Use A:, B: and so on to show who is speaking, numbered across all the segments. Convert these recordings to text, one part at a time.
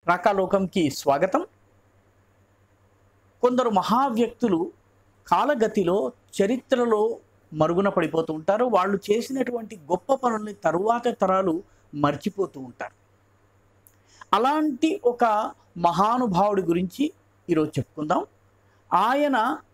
A: రాకాలోకంకి స్వాగతం కొందరు మహావ్యక్తులు కాలగతిలో చరిత్రలో మరుగున పడిపోతూ ఉంటారు వాళ్ళు చేసినటువంటి గొప్ప పనుల్ని తరువాత తరాలు మర్చిపోతూ ఉంటారు అలాంటి ఒక మహానుభావుడి గురించి ఈరోజు చెప్పుకుందాం ఆయన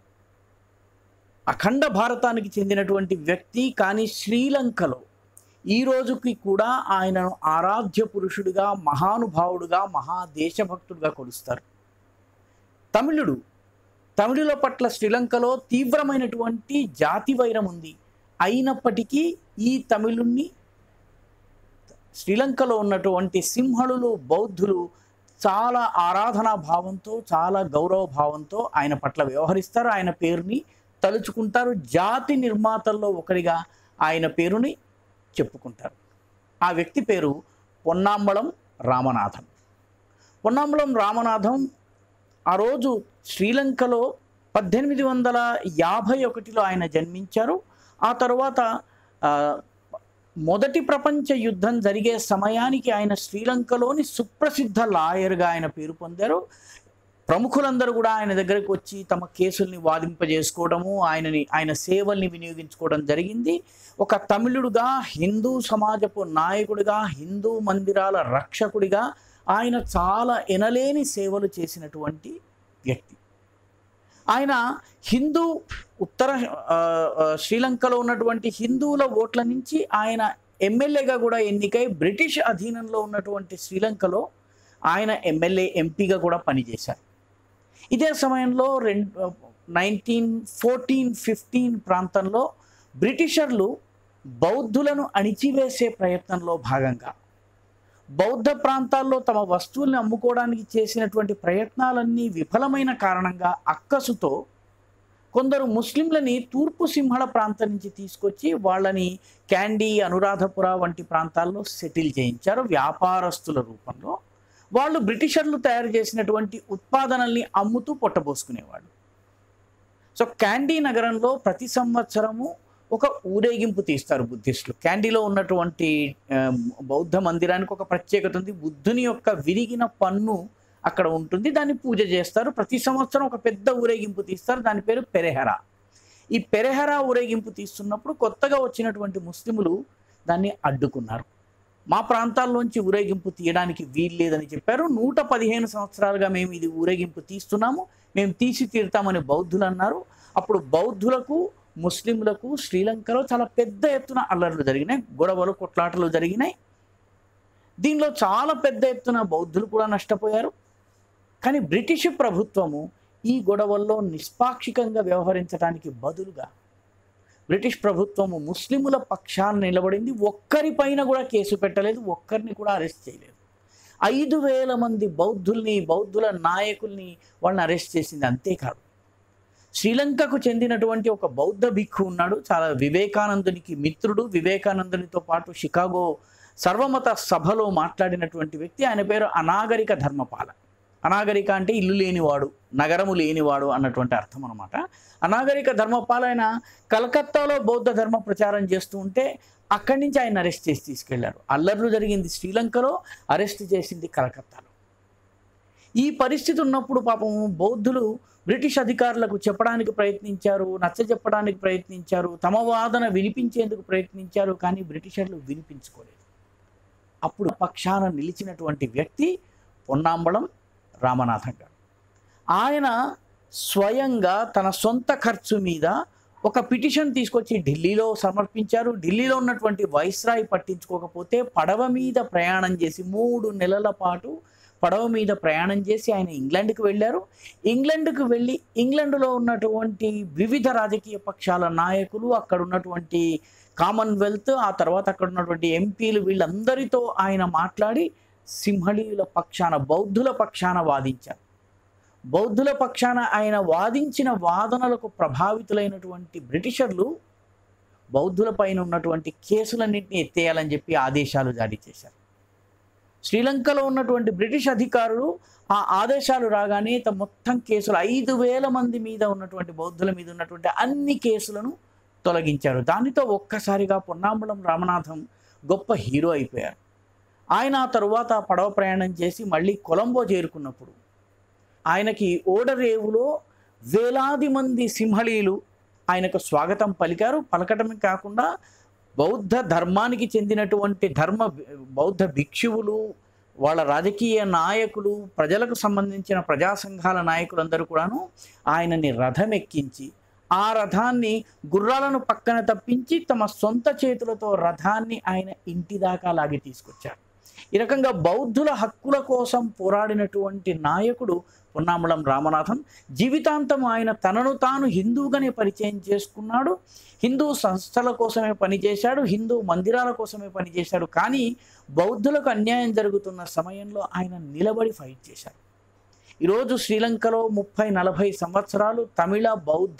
A: అఖండ భారతానికి చెందినటువంటి వ్యక్తి కానీ శ్రీలంకలో ఈ రోజుకి కూడా ఆయనను ఆరాధ్య పురుషుడిగా మహానుభావుడుగా మహాదేశభక్తుడిగా కొలుస్తారు తమిళుడు తమిళుల పట్ల శ్రీలంకలో తీవ్రమైనటువంటి జాతి వైరం ఉంది అయినప్పటికీ ఈ తమిళుణ్ణి శ్రీలంకలో ఉన్నటువంటి సింహళులు బౌద్ధులు చాలా ఆరాధనా భావంతో చాలా గౌరవ భావంతో ఆయన పట్ల వ్యవహరిస్తారు ఆయన పేరుని తలుచుకుంటారు జాతి నిర్మాతల్లో ఒకరిగా ఆయన పేరుని చెప్పుకుంటారు ఆ వ్యక్తి పేరు పొన్నాంబళం రామనాథం పొన్నాంబళం రామనాథం ఆ రోజు శ్రీలంకలో పద్దెనిమిది వందల యాభై ఒకటిలో ఆయన జన్మించారు ఆ తర్వాత ఆ, మొదటి ప్రపంచ యుద్ధం జరిగే సమయానికి ఆయన శ్రీలంకలోని సుప్రసిద్ధ లాయర్గా ఆయన పేరు పొందారు ప్రముఖులందరూ కూడా ఆయన దగ్గరకు వచ్చి తమ కేసుల్ని వాదింపజేసుకోవడము ఆయనని ఆయన సేవల్ని వినియోగించుకోవడం జరిగింది ఒక తమిళుడుగా హిందూ సమాజపు నాయకుడిగా హిందూ మందిరాల రక్షకుడిగా ఆయన చాలా ఎనలేని సేవలు చేసినటువంటి వ్యక్తి ఆయన హిందూ ఉత్తర ఆ, ఆ, శ్రీలంకలో ఉన్నటువంటి హిందువుల ఓట్ల నుంచి ఆయన ఎమ్మెల్యేగా కూడా ఎన్నికై బ్రిటిష్ అధీనంలో ఉన్నటువంటి శ్రీలంకలో ఆయన ఎమ్మెల్యే ఎంపీగా కూడా పనిచేశారు ఇదే సమయంలో రెండు నైన్టీన్ ఫోర్టీన్ ఫిఫ్టీన్ ప్రాంతంలో బ్రిటిషర్లు బౌద్ధులను అణిచివేసే ప్రయత్నంలో భాగంగా బౌద్ధ ప్రాంతాల్లో తమ వస్తువుల్ని అమ్ముకోవడానికి చేసినటువంటి ప్రయత్నాలన్నీ విఫలమైన కారణంగా అక్కసుతో కొందరు ముస్లింలని తూర్పు సింహళ ప్రాంతం నుంచి తీసుకొచ్చి వాళ్ళని క్యాండీ అనురాధపుర వంటి ప్రాంతాల్లో సెటిల్ చేయించారు వ్యాపారస్తుల రూపంలో వాళ్ళు బ్రిటిషర్లు తయారు చేసినటువంటి ఉత్పాదనల్ని అమ్ముతూ పొట్టబోసుకునేవాళ్ళు సో క్యాండీ నగరంలో ప్రతి సంవత్సరము ఒక ఊరేగింపు తీస్తారు బుద్ధిస్టులు క్యాండీలో ఉన్నటువంటి ఆ, బౌద్ధ మందిరానికి ఒక ప్రత్యేకత ఉంది బుద్ధుని యొక్క విరిగిన పన్ను అక్కడ ఉంటుంది దాన్ని పూజ చేస్తారు ప్రతి సంవత్సరం ఒక పెద్ద ఊరేగింపు తీస్తారు దాని పేరు పెరెహరా ఈ పెరెహరా ఊరేగింపు తీస్తున్నప్పుడు కొత్తగా వచ్చినటువంటి ముస్లిములు దాన్ని అడ్డుకున్నారు మా ప్రాంతాల్లోంచి ఊరేగింపు తీయడానికి వీల్లేదని చెప్పారు నూట పదిహేను సంవత్సరాలుగా మేము ఇది ఊరేగింపు తీస్తున్నాము మేము తీసి తీరుతామని బౌద్ధులు అన్నారు అప్పుడు బౌద్ధులకు ముస్లింలకు శ్రీలంకలో చాలా పెద్ద ఎత్తున అల్లర్లు జరిగినాయి గొడవలు కొట్లాటలు జరిగినాయి దీనిలో చాలా పెద్ద ఎత్తున బౌద్ధులు కూడా నష్టపోయారు కానీ బ్రిటిష్ ప్రభుత్వము ఈ గొడవల్లో నిష్పాక్షికంగా వ్యవహరించడానికి బదులుగా బ్రిటిష్ ప్రభుత్వము ముస్లిముల పక్షాన నిలబడింది ఒక్కరిపైన కూడా కేసు పెట్టలేదు ఒక్కరిని కూడా అరెస్ట్ చేయలేదు ఐదు వేల మంది బౌద్ధుల్ని బౌద్ధుల నాయకుల్ని వాళ్ళని అరెస్ట్ చేసింది అంతేకాదు శ్రీలంకకు చెందినటువంటి ఒక బౌద్ధ భిక్ఖు ఉన్నాడు చాలా వివేకానందునికి మిత్రుడు వివేకానందునితో పాటు షికాగో సర్వమత సభలో మాట్లాడినటువంటి వ్యక్తి ఆయన పేరు అనాగరిక ధర్మపాల అనాగరిక అంటే ఇల్లు లేనివాడు నగరము లేనివాడు అన్నటువంటి అర్థం అనమాట అనాగరిక ధర్మపాల ఆయన కలకత్తాలో బౌద్ధ ధర్మ ప్రచారం చేస్తూ ఉంటే అక్కడి నుంచి ఆయన అరెస్ట్ చేసి తీసుకెళ్లారు అల్లర్లు జరిగింది శ్రీలంకలో అరెస్ట్ చేసింది కలకత్తాలో ఈ పరిస్థితి ఉన్నప్పుడు పాపం బౌద్ధులు బ్రిటిష్ అధికారులకు చెప్పడానికి ప్రయత్నించారు నచ్చ చెప్పడానికి ప్రయత్నించారు తమ వాదన వినిపించేందుకు ప్రయత్నించారు కానీ బ్రిటిషర్లు వినిపించుకోలేదు అప్పుడు పక్షాన నిలిచినటువంటి వ్యక్తి పొన్నాంబళం రామనాథం గారు ఆయన స్వయంగా తన సొంత ఖర్చు మీద ఒక పిటిషన్ తీసుకొచ్చి ఢిల్లీలో సమర్పించారు ఢిల్లీలో ఉన్నటువంటి వైస్రాయ్ పట్టించుకోకపోతే పడవ మీద ప్రయాణం చేసి మూడు నెలల పాటు పడవ మీద ప్రయాణం చేసి ఆయన ఇంగ్లాండ్కి వెళ్ళారు ఇంగ్లాండ్కి వెళ్ళి ఇంగ్లాండ్లో ఉన్నటువంటి వివిధ రాజకీయ పక్షాల నాయకులు అక్కడ ఉన్నటువంటి కామన్వెల్త్ ఆ తర్వాత అక్కడ ఉన్నటువంటి ఎంపీలు వీళ్ళందరితో ఆయన మాట్లాడి సింహళీయుల పక్షాన బౌద్ధుల పక్షాన వాదించారు బౌద్ధుల పక్షాన ఆయన వాదించిన వాదనలకు ప్రభావితులైనటువంటి బ్రిటిషర్లు బౌద్ధుల పైన ఉన్నటువంటి కేసులన్నింటినీ ఎత్తేయాలని చెప్పి ఆదేశాలు జారీ చేశారు శ్రీలంకలో ఉన్నటువంటి బ్రిటిష్ అధికారులు ఆ ఆదేశాలు రాగానే తమ మొత్తం కేసులు ఐదు వేల మంది మీద ఉన్నటువంటి బౌద్ధుల మీద ఉన్నటువంటి అన్ని కేసులను తొలగించారు దానితో ఒక్కసారిగా పొన్నాంబళం రామనాథం గొప్ప హీరో అయిపోయారు ఆయన ఆ తరువాత పడవ ప్రయాణం చేసి మళ్ళీ కొలంబో చేరుకున్నప్పుడు ఆయనకి ఓడరేవులో వేలాది మంది సింహళీలు ఆయనకు స్వాగతం పలికారు పలకటమే కాకుండా బౌద్ధ ధర్మానికి చెందినటువంటి ధర్మ బౌద్ధ భిక్షువులు వాళ్ళ రాజకీయ నాయకులు ప్రజలకు సంబంధించిన ప్రజా సంఘాల నాయకులందరూ కూడాను ఆయనని రథం ఎక్కించి ఆ రథాన్ని గుర్రాలను పక్కన తప్పించి తమ సొంత చేతులతో రథాన్ని ఆయన ఇంటి దాకా లాగి తీసుకొచ్చారు ఈ రకంగా బౌద్ధుల హక్కుల కోసం పోరాడినటువంటి నాయకుడు పొన్నామలం రామనాథన్ జీవితాంతం ఆయన తనను తాను హిందూగానే పరిచయం చేసుకున్నాడు హిందూ సంస్థల కోసమే పనిచేశాడు హిందూ మందిరాల కోసమే పనిచేశాడు కానీ బౌద్ధులకు అన్యాయం జరుగుతున్న సమయంలో ఆయన నిలబడి ఫైట్ చేశారు ఈరోజు శ్రీలంకలో ముప్పై నలభై సంవత్సరాలు తమిళ బౌద్ధ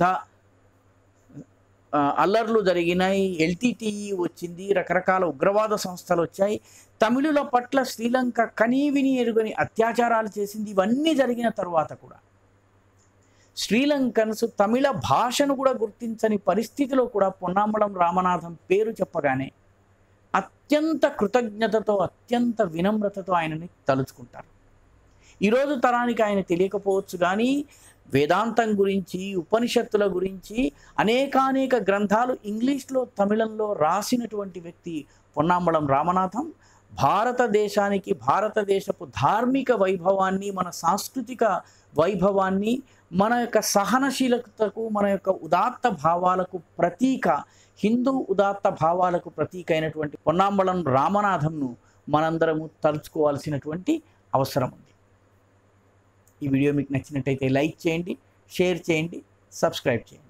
A: ఆ, అల్లర్లు జరిగినాయి ఎల్టీటీఈ వచ్చింది రకరకాల ఉగ్రవాద సంస్థలు వచ్చాయి తమిళుల పట్ల శ్రీలంక కనీవిని ఎరుగని అత్యాచారాలు చేసింది ఇవన్నీ జరిగిన తరువాత కూడా శ్రీలంకన్స్ తమిళ భాషను కూడా గుర్తించని పరిస్థితిలో కూడా పొన్నామలం రామనాథం పేరు చెప్పగానే అత్యంత కృతజ్ఞతతో అత్యంత వినమ్రతతో ఆయనని తలుచుకుంటారు ఈరోజు తరానికి ఆయన తెలియకపోవచ్చు కానీ వేదాంతం గురించి ఉపనిషత్తుల గురించి అనేకానేక గ్రంథాలు ఇంగ్లీష్లో తమిళంలో రాసినటువంటి వ్యక్తి పొన్నాంబళం రామనాథం భారతదేశానికి భారతదేశపు ధార్మిక వైభవాన్ని మన సాంస్కృతిక వైభవాన్ని మన యొక్క సహనశీలతకు మన యొక్క ఉదాత్త భావాలకు ప్రతీక హిందూ ఉదాత్త భావాలకు ప్రతీక అయినటువంటి పొన్నాంబళం రామనాథంను మనందరము తలుచుకోవాల్సినటువంటి అవసరం ఉంది ఈ వీడియో మీకు నచ్చినట్టయితే లైక్ చేయండి షేర్ చేయండి సబ్స్క్రైబ్ చేయండి